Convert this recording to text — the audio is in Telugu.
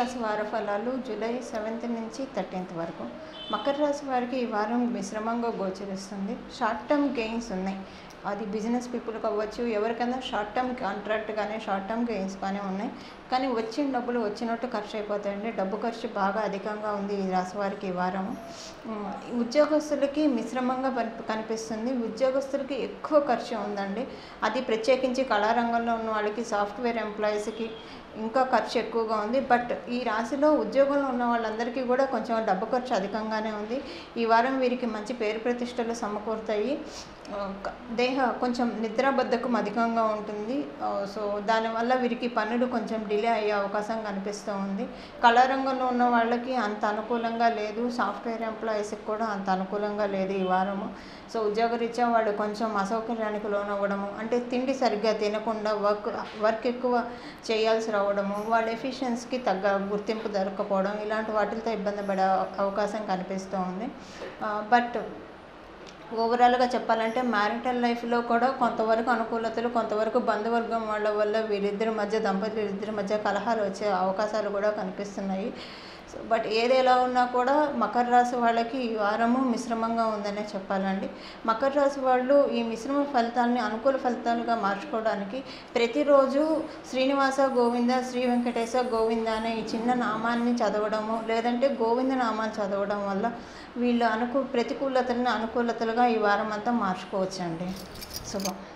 రాశి వార ఫలాలు జూలై సెవెంత్ నుంచి థర్టీన్త్ వరకు మకర రాశి వారికి ఈ వారం మిశ్రమంగా గోచరిస్తుంది షార్ట్ టర్మ్ గెయిన్స్ ఉన్నాయి అది బిజినెస్ పీపుల్కి అవ్వచ్చు ఎవరికైనా షార్ట్ టర్మ్ కాంట్రాక్ట్ కానీ షార్ట్ టర్మ్ గెయిన్స్ కానీ ఉన్నాయి కానీ వచ్చిన డబ్బులు వచ్చినట్టు ఖర్చు అయిపోతాయండి డబ్బు ఖర్చు బాగా అధికంగా ఉంది ఈ రాశి వారికి ఈ వారం ఉమ్, ఉద్యోగస్తులకి మిశ్రమంగా పని- కనిపిస్తుంది ఉద్యోగస్తులకి ఎక్కువ ఖర్చు ఉందండి అది ప్రత్యేకించి కళారంగంలో ఉన్న వాళ్ళకి సాఫ్ట్వేర్ ఎంప్లాయీస్కి ఇంకా ఖర్చు ఎక్కువగా ఉంది బట్ ఈ రాశిలో ఉద్యోగంలో ఉన్న వాళ్ళందరికీ కూడా కొంచెం డబ్బు ఖర్చు అధికంగానే ఉంది ఈ వారం వీరికి మంచి పేరు ప్రతిష్టలు సమకూరుతాయి ఆ, క- దేహ కొంచెం నిద్రాబద్ధకం అధికంగా ఉంటుంది ఆ, సో దానివల్ల వీరికి పనులు కొంచెం డిలే అయ్యే అవకాశం కనిపిస్తూ ఉంది కళారంగంలో ఉన్న వాళ్ళకి అంత అనుకూలంగా లేదు సాఫ్ట్వేర్ ఎంప్లాయీస్కి కూడా అంత అనుకూలంగా లేదు ఈ వారము సో ఉద్యోగరీత్యా వాళ్ళు కొంచెం అసౌకర్యానికి లోనవ్వడము అంటే తిండి సరిగ్గా తినకుండా వర్క్ వర్క్ ఎక్కువ చేయాల్సి రావడము వాళ్ళ ఎఫిషియన్స్కి తగ్గ గుర్తింపు దొరకపోవడం ఇలాంటి వాటితో ఇబ్బంది పడే అవకాశం కనిపిస్తూ ఉంది బట్ ఓవరాల్గా చెప్పాలంటే మ్యారిటల్ లైఫ్లో కూడా కొంతవరకు అనుకూలతలు కొంతవరకు బంధువర్గం వాళ్ళ వల్ల వీరిద్దరి మధ్య దంపతులు ఇద్దరి మధ్య కలహాలు వచ్చే అవకాశాలు కూడా కనిపిస్తున్నాయి సో బట్ ఏది ఎలా ఉన్నా కూడా మకర రాశి వాళ్ళకి ఈ వారము మిశ్రమంగా ఉందనే చెప్పాలండి మకర రాశి వాళ్ళు ఈ మిశ్రమ ఫలితాలని అనుకూల ఫలితాలుగా మార్చుకోవడానికి ప్రతిరోజు శ్రీనివాస గోవింద శ్రీ వెంకటేశ గోవింద అనే ఈ చిన్న నామాన్ని చదవడము లేదంటే గోవింద నామాన్ని చదవడం వల్ల వీళ్ళు అనుకూ ప్రతికూలతలను అనుకూలతలుగా ఈ వారం అంతా మార్చుకోవచ్చండి శుభం